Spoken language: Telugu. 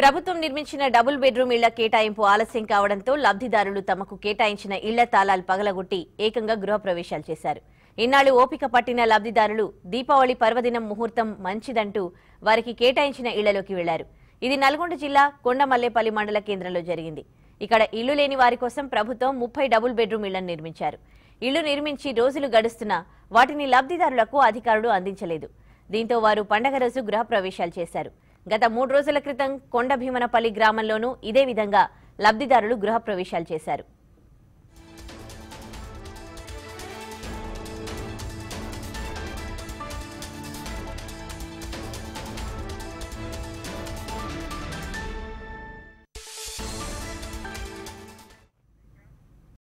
ప్రభుత్వం నిర్మించిన డబుల్ బెడ్రూమ్ ఇళ్ల కేటాయింపు ఆలస్యం కావడంతో లబ్ధిదారులు తమకు కేటాయించిన ఇళ్ల తాళాలు పగలగొట్టి ఏకంగా గృహప్రవేశాలు చేశారు ఇన్నాళ్లు ఓపిక పట్టిన లబ్ధిదారులు దీపావళి పర్వదినం ముహూర్తం మంచిదంటూ వారికి కేటాయించిన ఇళ్లలోకి వెళ్లారు ఇది నల్గొండ జిల్లా కొండమల్లేపల్లి మండల కేంద్రంలో జరిగింది ఇక్కడ ఇల్లు లేని వారి కోసం ప్రభుత్వం ముప్పై డబుల్ బెడ్రూమ్ ఇళ్లను నిర్మించారు ఇళ్లు నిర్మించి రోజులు గడుస్తున్నా వాటిని లబ్ధిదారులకు అధికారులు అందించలేదు దీంతో వారు పండగ రోజు గృహప్రవేశాలు చేశారు గత మూడు రోజుల క్రితం కొండ భీమనపల్లి గ్రామంలోనూ ఇదే విధంగా లబ్ధిదారులు గృహప్రవేశాలు చేశారు